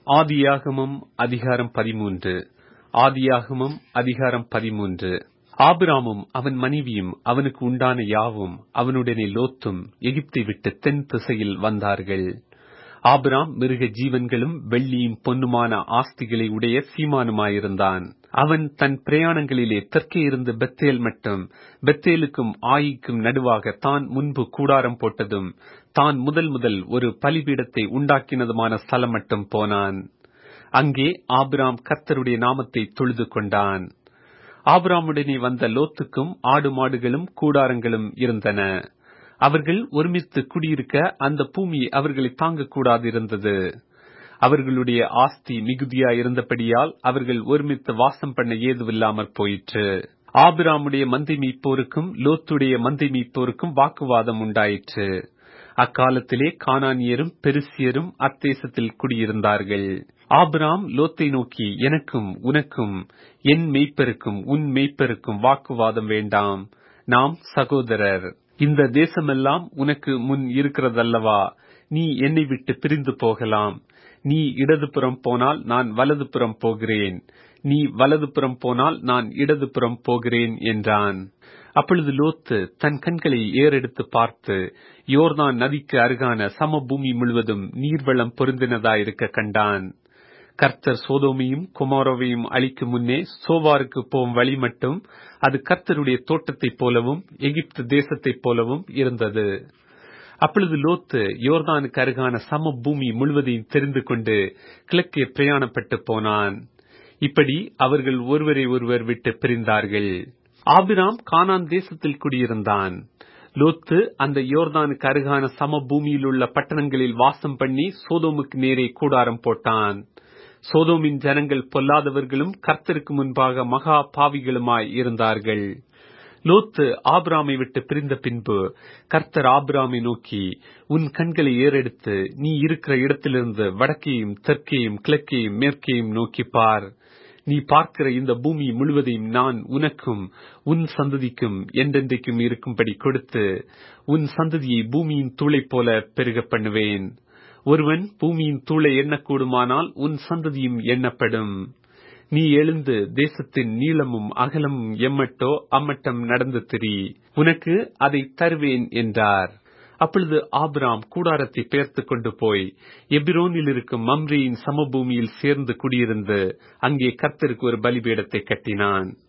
ஆதியாகமம் அதிகாரம் பதிமூன்று ஆதியாகமம் அதிகாரம் பதிமூன்று ஆபிராமும் அவன் மனைவியும் அவனுக்கு உண்டான யாவும் அவனுடனே லோத்தும் எகிப்தை விட்டு தென் திசையில் வந்தார்கள் ஆபிராம் மிருக ஜீவன்களும் வெள்ளியும் பொன்னுமான ஆஸ்திகளை உடைய சீமானுமாயிருந்தான் அவன் தன் பிரயாணங்களிலே தெற்கே இருந்து பெத்தேல் மட்டும் பெத்தேலுக்கும் ஆயிக்கும் நடுவாக தான் முன்பு கூடாரம் போட்டதும் தான் முதல் முதல் ஒரு பலிபீடத்தை உண்டாக்கினதுமான ஸ்தலம் மட்டும் போனான் அங்கே ஆபிராம் கர்த்தருடைய நாமத்தை தொழுது கொண்டான் ஆபிராமுடனே வந்த லோத்துக்கும் ஆடு மாடுகளும் கூடாரங்களும் இருந்தன அவர்கள் ஒருமித்து குடியிருக்க அந்த பூமி அவர்களை தாங்கக்கூடாது இருந்தது அவர்களுடைய ஆஸ்தி மிகுதியா இருந்தபடியால் அவர்கள் ஒருமித்து வாசம் பண்ண ஏதுவில்லாமற் போயிற்று ஆபிராமுடைய மந்தை மீட்போருக்கும் லோத்துடைய மந்தை மீட்போருக்கும் வாக்குவாதம் உண்டாயிற்று அக்காலத்திலே கானானியரும் பெருசியரும் அத்தேசத்தில் குடியிருந்தார்கள் ஆபிராம் லோத்தை நோக்கி எனக்கும் உனக்கும் என் மெய்ப்பெருக்கும் உன் மெய்ப்பெருக்கும் வாக்குவாதம் வேண்டாம் நாம் சகோதரர் இந்த தேசமெல்லாம் உனக்கு முன் இருக்கிறதல்லவா நீ என்னை விட்டு பிரிந்து போகலாம் நீ இடதுபுறம் போனால் நான் வலதுபுறம் போகிறேன் நீ வலதுபுறம் போனால் நான் இடதுபுறம் போகிறேன் என்றான் அப்பொழுது லோத்து தன் கண்களை ஏறெடுத்து பார்த்து யோர்தான் நதிக்கு அருகான சமபூமி முழுவதும் நீர்வளம் பொருந்தினதாயிருக்க கண்டான் கர்த்தர் சோதோமையும் குமாரோவையும் அழிக்கும் முன்னே சோவாருக்கு போகும் வழி மட்டும் அது கர்த்தருடைய தோட்டத்தைப் போலவும் எகிப்து தேசத்தைப் போலவும் இருந்தது அப்பொழுது லோத்து யோர்தானுக்கு அருகான சம பூமி முழுவதையும் தெரிந்து கொண்டு கிழக்கே பிரயாணப்பட்டு போனான் இப்படி அவர்கள் ஒருவரை ஒருவர் விட்டு பிரிந்தார்கள் ஆபிராம் கானான் தேசத்தில் குடியிருந்தான் லோத்து அந்த யோர்தானுக்கு அருகான சம பூமியில் உள்ள பட்டணங்களில் வாசம் பண்ணி சோதோமுக்கு நேரே கூடாரம் போட்டான் சோதோமின் ஜனங்கள் பொல்லாதவர்களும் கர்த்தருக்கு முன்பாக மகா பாவிகளுமாய் இருந்தார்கள் லோத்து ஆபிராமை விட்டு பிரிந்த பின்பு கர்த்தர் ஆபிராமை நோக்கி உன் கண்களை ஏறெடுத்து நீ இருக்கிற இடத்திலிருந்து வடக்கையும் தெற்கேயும் கிழக்கையும் மேற்கேயும் நோக்கி பார் நீ பார்க்கிற இந்த பூமி முழுவதையும் நான் உனக்கும் உன் சந்ததிக்கும் என்றென்றைக்கும் இருக்கும்படி கொடுத்து உன் சந்ததியை பூமியின் தூளை போல பெருக பண்ணுவேன் ஒருவன் பூமியின் தூளை எண்ணக்கூடுமானால் உன் சந்ததியும் எண்ணப்படும் நீ எழுந்து தேசத்தின் நீளமும் அகலமும் எம்மட்டோ அம்மட்டம் நடந்து திரி உனக்கு அதை தருவேன் என்றார் அப்பொழுது ஆபிராம் கூடாரத்தை பெயர்த்து கொண்டு போய் எபிரோனில் இருக்கும் மம்ரியின் சமபூமியில் சேர்ந்து குடியிருந்து அங்கே கர்த்தருக்கு ஒரு பலிபீடத்தை கட்டினான்